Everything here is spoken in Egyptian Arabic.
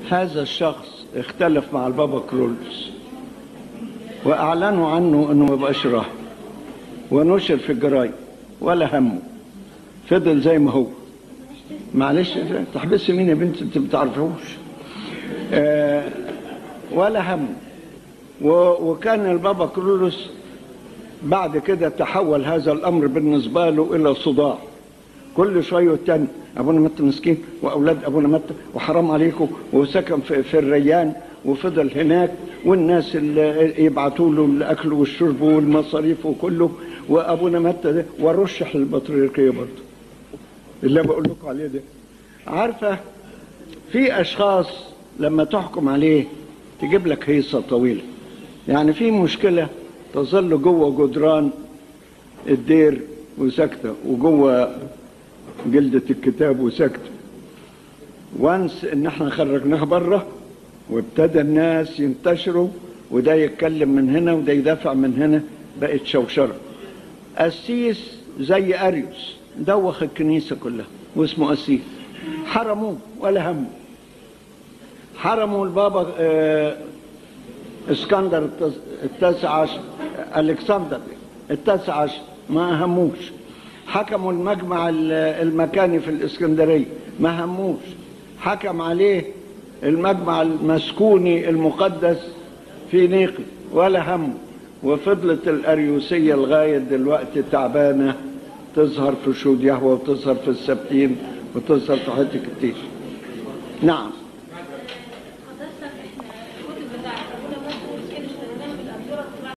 هذا الشخص اختلف مع البابا كرولوس واعلنوا عنه انه ما بقاش راهب ونشر في الجرايد ولا همه فضل زي ما هو معلش تحبس مين يا بنت انت ما بتعرفوش آه ولا همه و- وكان البابا كرولوس بعد كده تحول هذا الامر بالنسبه له الى صداع كل شويه والتاني ابونا مت مسكين واولاد ابونا مت وحرام عليكم وسكن في, في الريان وفضل هناك والناس اللي يبعتوا له الاكل والشرب والمصاريف وكله وابونا مت ده ورشح للبطريركيه برضه اللي بقول لكم عليه ده عارفه في اشخاص لما تحكم عليه تجيب لك هيصه طويله يعني في مشكله تظل جوه جدران الدير وساكته وجوه جلدة الكتاب وساكته وانس ان احنا خرجناها بره وابتدى الناس ينتشروا وده يتكلم من هنا وده يدافع من هنا بقت شوشره قسيس زي اريوس دوخ الكنيسه كلها واسمه قسيس حرموه ولا همه حرموا البابا آه، اسكندر التس- التاسع عشر الكسندر التاسع عشر ما هموش حكموا المجمع ال- المكاني في الاسكندريه ما هموش حكم عليه المجمع المسكوني المقدس في نيقي ولا همه وفضلت الاريوسيه لغايه دلوقتي تعبانه تظهر في شهود يهوه وتظهر في السبتين وتظهر في حته كتير نعم